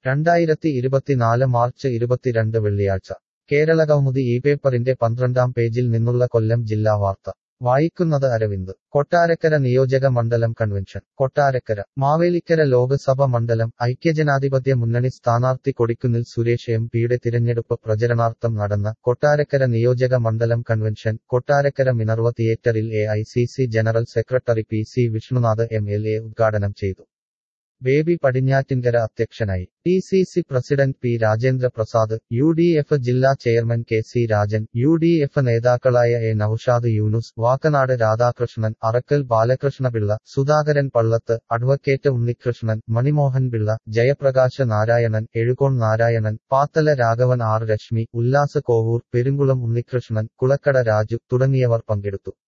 രണ്ടായിരത്തി ഇരുപത്തിനാല് മാർച്ച് ഇരുപത്തിരണ്ട് വെള്ളിയാഴ്ച കേരള കൗമുദി ഈ പേപ്പറിന്റെ പന്ത്രണ്ടാം പേജിൽ നിന്നുള്ള കൊല്ലം ജില്ലാ വാർത്ത വായിക്കുന്നത് അരവിന്ദ് കൊട്ടാരക്കര നിയോജക മണ്ഡലം കൺവെൻഷൻ കൊട്ടാരക്കര മാവേലിക്കര ലോക്സഭ മണ്ഡലം ഐക്യജനാധിപത്യ മുന്നണി സ്ഥാനാർത്ഥി കൊടിക്കുന്നിൽ സുരേഷ് എം പിയുടെ തിരഞ്ഞെടുപ്പ് പ്രചരണാർത്ഥം നടന്ന കൊട്ടാരക്കര നിയോജക മണ്ഡലം കൺവെൻഷൻ കൊട്ടാരക്കര മിനർവ തിയേറ്ററിൽ A I C C general secretary P C Vishnunath M L A ഉദ്ഘാടനം ചെയ്തു ബേബി പടിഞ്ഞാറ്റിൻകര അധ്യക്ഷനായി T C C president P Rajendra Prasad U D F ജില്ലാ chairman K C Rajan U D F നേതാക്കളായ A Naushad Yunus Vakkanad Radhakrishnan Arakkal Balakrishna Pillai Sudhakaran Pallath advocate Unnikrishnan Manimohan Pillai Jayaprakasha Narayanan Ezhukone Narayanan Pathala Raghavan R Reshmi Ullas Kovoor Perunkulam Unnikrishnan Kulakkada Raju തുടങ്ങിയവർ പങ്കെടുത്തു